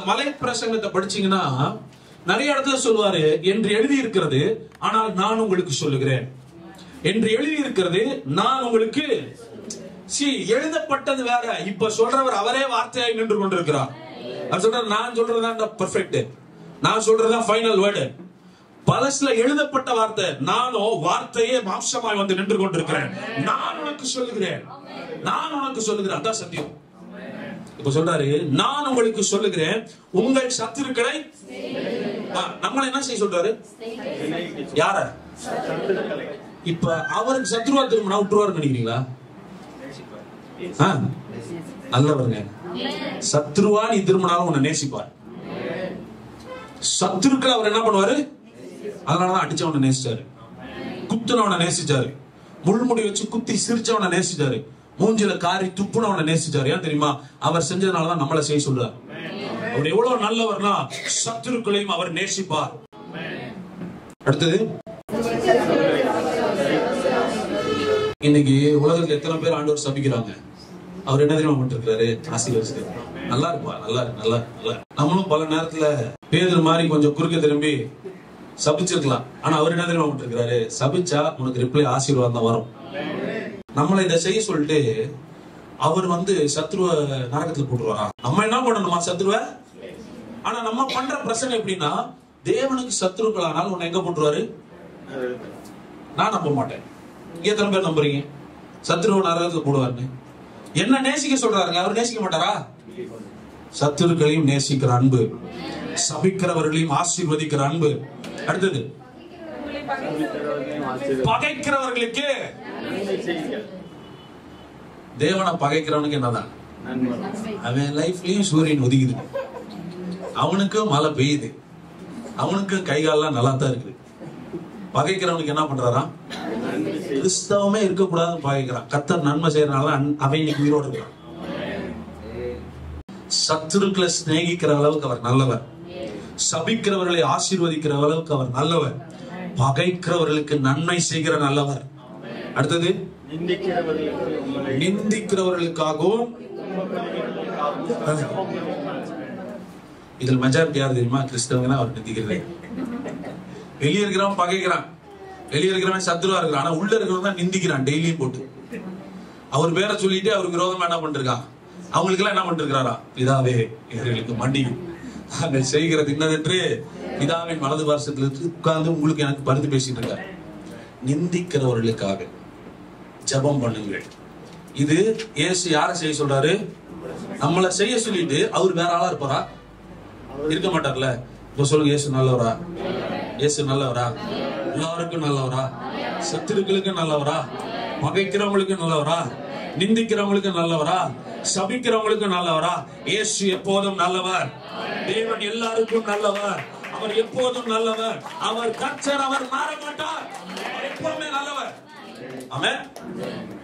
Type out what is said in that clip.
மலை பிரசங்கத்தை படிச்சீங்கன்னா நிறைய இடத்துல சொல்லுவாரு என்று எழுதி இருக்கிறது ஆனால் நான் உங்களுக்கு சொல்லுகிறேன் என்று எழுதி இருக்கிறது நான் உங்களுக்கு சி எழுதப்பட்டது வேற இப்ப சொல்றவர் அவரே வார்த்தையாய் நின்று கொண்டிருக்கிறார் அவர் சொல்றாரு நான் சொல்றதுதான் பெர்ஃபெக்ட் நான் சொல்றதுதான் ஃபைனல் வேர்டு பலசுல எழுதப்பட்ட வார்த்தை நானோ வார்த்தையே மாம்சமாய் வந்து நின்று கொண்டிருக்கிறேன் நான் உனக்கு சொல்லுகிறேன் நான் உனக்கு சொல்லுகிறேன் அதான் சத்தியம் இப்ப சொல்றாரு நான் உங்களுக்கு சொல்லுகிறேன் உங்கள் சத்துருக்களை ஆ, நம்மள என்ன செய்ய சொல்றாரு யார இப்ப அவருக்கு சத்ருவா திரும்பினா விட்டுருவாரு நினைக்கிறீங்களா ஆ, நல்லவருங்க சத்ருவா நீ திரும்பினாலும் உன்னை நேசிப்பார் சத்துருக்கள் அவர் என்ன பண்ணுவாரு அதனாலதான் அடிச்சவனை நேசிச்சாரு குத்துனவனை நேசிச்சாரு முள்முடி வச்சு குத்தி சிரிச்சவனை நேசிச்சாரு மூஞ்சில காரி துப்புனவனை நேசிச்சாரு ஏன் தெரியுமா அவர் செஞ்சதுனாலதான் நம்மளை செய்ய சொல்றாரு அவர் எவ்வளவு நல்லவர்னா சத்துருக்களையும் அவர் நேசிப்பார் அடுத்தது இன்னைக்கு உலகத்துல எத்தனை பேர் ஆண்டவர் சபிக்கிறாங்க அவர் என்ன தெரியுமா பண்ணிருக்காரு ஆசீர்வதிச்சு நல்லா இருப்பா நல்லா இருக்கு நல்லா இருக்கு, நல்லா இருக்கு. நம்மளும் பல நேரத்துல பேதர் மாதிரி கொஞ்சம் குறுக்க திரும்பி சபிச்சிருக்கலாம் ஆனா அவர் என்ன தெரியுமா பண்ணிருக்காரு சபிச்சா உனக்கு ரிப்ளை ஆசீர்வாதம் தான் வரும் நம்மளை இதை செய்ய சொல்லிட்டு அவர் வந்து சத்ருவ நரகத்துல போட்டுருவாரா நம்ம என்ன பண்ணணுமா சத்ருவ ஆனா நம்ம பண்ற பிரச்சனை எப்படின்னா தேவனுக்கு சத்ருக்களானால் உன்னை எங்க போட்டுருவாரு நான் நம்ப மாட்டேன் எத்தனை பேர் நம்புறீங்க சத்ருவ நரகத்துல போடுவாருன்னு என்ன நேசிக்க சொல்றாருங்க அவர் நேசிக்க மாட்டாரா சத்துருக்களையும் நேசிக்கிற அன்பு சபிக்கிறவர்களையும் ஆசீர்வதிக்கிற அன்பு அடுத்தது பகைக்கிறவர்களுக்கு தேவனை பகைக்கிறவனுக்கு என்னதான் அவன் லைஃப்லயும் சூரியன் ஒதுக்குது அவனுக்கும் மழை பெய்யுது அவனுக்கும் கை காலெல்லாம் நல்லா தான் இருக்குது பகைக்கிறவனுக்கு என்ன பண்றாராம் கிறிஸ்தவமே இருக்கக்கூடாதுன்னு பகைக்கிறான் கத்தர் நன்மை செய்யறனால அன்- அவன் இன்னைக்கு உயிரோடு இருக்கான் சத்துருக்களை சிநேகிக்கிற அளவுக்கு அவர் நல்லவர் சபிக்கிறவர்களை ஆசீர்வதிக்கிற அளவுக்கு அவர் நல்லவர் பகைக்கிறவர்களுக்கு நன்மை செய்கிற நல்லவர் அடுத்தது நிந்திக்கிறவர்களுக்கு உங்களை நிந்திக்கிறவர்களுக்காகவும் இதில் மெஜாரிட்டி யார் தெரியுமா கிறிஸ்தவங்க அவர் நிந்திக்கிறது வெளியே இருக்கிறவன் பகைக்கிறான் வெளியே இருக்கிறவன் சத்துருவா இருக்கிறான் ஆனா உள்ள இருக்கிறவன் தான் நிந்திக்கிறான் டெய்லியும் போட்டு அவர் பேரை சொல்லிட்டு அவருக்கு விரோதமா என்ன பண்ணிருக்கான் அவங்களுக்கு எல்லாம் என்ன பண்ணிருக்காரா பிதாவே இவர்களுக்கு மன்னியும் நாங்கள் செய்கிறது இன்னதென்று பிதாவின் வலது வருஷத்துல உட்கார்ந்து உங்களுக்கு எனக்கு பரிந்து பேசிட்டு இருக்கார் நிந்திக்கிறவர்களுக்காக ஜெபம் பண்ணுங்கள் இது இயேசு யாரை செய்ய சொல்றாரு நம்மள செய்ய சொல்லிட்டு அவர் வேற ஆளா இருப்பாரா இருக்க மாட்டார்ல இப்ப சொல்லுங்க இயேசு நல்லவரா இயேசு நல்லவரா எல்லாருக்கும் நல்லவரா சத்துருக்களுக்கு நல்லவரா பகைக்கிறவங்களுக்கு நல்லவரா நிந்திக்கிறவங்களுக்கு நல்லவரா சபிக்கிறவங்களுக்கு நல்லவரா இயேசு எப்போதும் நல்லவர் தேவன் எல்லாருக்கும் நல்லவர் அவர் எப்போதும் நல்லவர் அவர் கர்த்தர் அவர் மாற மாட்டார் அவர் எப்பவுமே நல்லவர் ஆமென்